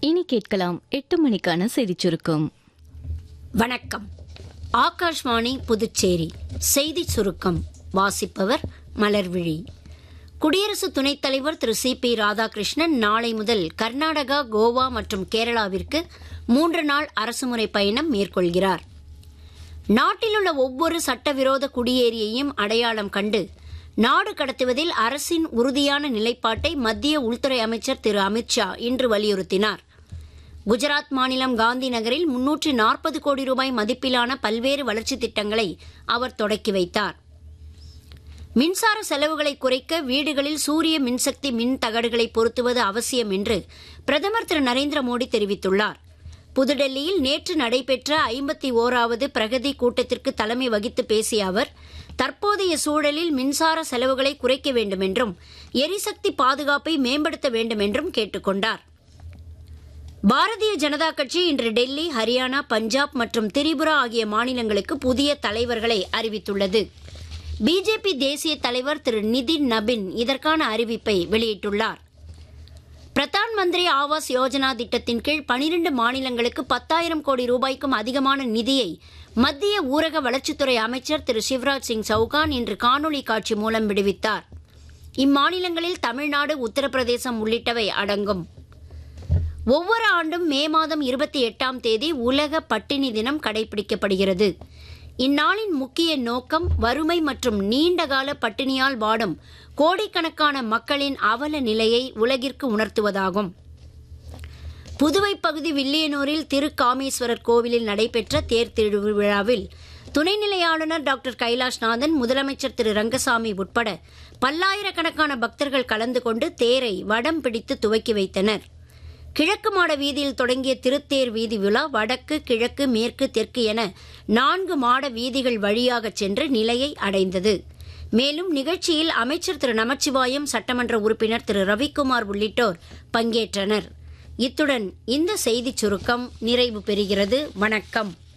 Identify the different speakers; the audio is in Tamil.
Speaker 1: இனி கேட்கலாம் எட்டு மணிக்கான செய்திச் சுருக்கம்
Speaker 2: வணக்கம் ஆகாஷ்வாணி புதுச்சேரி செய்தி சுருக்கம் வாசிப்பவர் மலர்விழி குடியரசு துணைத் தலைவர் திரு சி பி ராதாகிருஷ்ணன் நாளை முதல் கர்நாடகா கோவா மற்றும் கேரளாவிற்கு மூன்று நாள் அரசுமுறை பயணம் மேற்கொள்கிறார் நாட்டிலுள்ள ஒவ்வொரு சட்டவிரோத குடியேறியையும் அடையாளம் கண்டு நாடு கடத்துவதில் அரசின் உறுதியான நிலைப்பாட்டை மத்திய உள்துறை அமைச்சர் திரு அமித்ஷா இன்று வலியுறுத்தினார் குஜராத் மாநிலம் காந்தி நகரில் முன்னூற்றி நாற்பது கோடி ரூபாய் மதிப்பிலான பல்வேறு வளர்ச்சித் திட்டங்களை அவர் தொடக்கி வைத்தார் மின்சார செலவுகளை குறைக்க வீடுகளில் சூரிய மின்சக்தி மின் தகடுகளை பொருத்துவது அவசியம் என்று பிரதமர் திரு நரேந்திர மோடி தெரிவித்துள்ளார் புதுடெல்லியில் நேற்று நடைபெற்ற ஐம்பத்தி ஓராவது பிரகதி கூட்டத்திற்கு தலைமை வகித்து பேசிய அவர் தற்போதைய சூழலில் மின்சார செலவுகளை குறைக்க வேண்டும் என்றும் எரிசக்தி பாதுகாப்பை மேம்படுத்த வேண்டும் என்றும் கேட்டுக்கொண்டார் பாரதிய ஜனதா கட்சி இன்று டெல்லி ஹரியானா பஞ்சாப் மற்றும் திரிபுரா ஆகிய மாநிலங்களுக்கு புதிய தலைவர்களை அறிவித்துள்ளது பிஜேபி தேசிய தலைவர் திரு நிதின் நபின் இதற்கான அறிவிப்பை வெளியிட்டுள்ளார் பிரதான் மந்திரி ஆவாஸ் யோஜனா திட்டத்தின் கீழ் பனிரெண்டு மாநிலங்களுக்கு பத்தாயிரம் கோடி ரூபாய்க்கும் அதிகமான நிதியை மத்திய ஊரக வளர்ச்சித்துறை அமைச்சர் திரு சிவராஜ் சிங் சவுகான் இன்று காணொலி காட்சி மூலம் விடுவித்தார் இம்மாநிலங்களில் தமிழ்நாடு உத்தரப்பிரதேசம் உள்ளிட்டவை அடங்கும் ஒவ்வொரு ஆண்டும் மே மாதம் இருபத்தி எட்டாம் தேதி உலக பட்டினி தினம் கடைபிடிக்கப்படுகிறது இந்நாளின் முக்கிய நோக்கம் வறுமை மற்றும் நீண்டகால பட்டினியால் வாடும் கோடிக்கணக்கான மக்களின் அவல நிலையை உலகிற்கு உணர்த்துவதாகும் புதுவை பகுதி வில்லியனூரில் திருக்காமேஸ்வரர் கோவிலில் நடைபெற்ற தேர் திருவிழாவில் துணைநிலை ஆளுநர் டாக்டர் கைலாஷ்நாதன் முதலமைச்சர் திரு ரங்கசாமி உட்பட பல்லாயிரக்கணக்கான பக்தர்கள் கலந்து கொண்டு தேரை வடம் பிடித்து துவக்கி வைத்தனர் கிழக்கு மாட வீதியில் தொடங்கிய திருத்தேர் வீதி விழா வடக்கு கிழக்கு மேற்கு தெற்கு என நான்கு மாட வீதிகள் வழியாக சென்று நிலையை அடைந்தது மேலும் நிகழ்ச்சியில் அமைச்சர் திரு நமச்சிவாயம் சட்டமன்ற உறுப்பினர் திரு ரவிக்குமார் உள்ளிட்டோர் பங்கேற்றனர் இத்துடன் இந்த செய்திச் சுருக்கம் நிறைவு பெறுகிறது வணக்கம்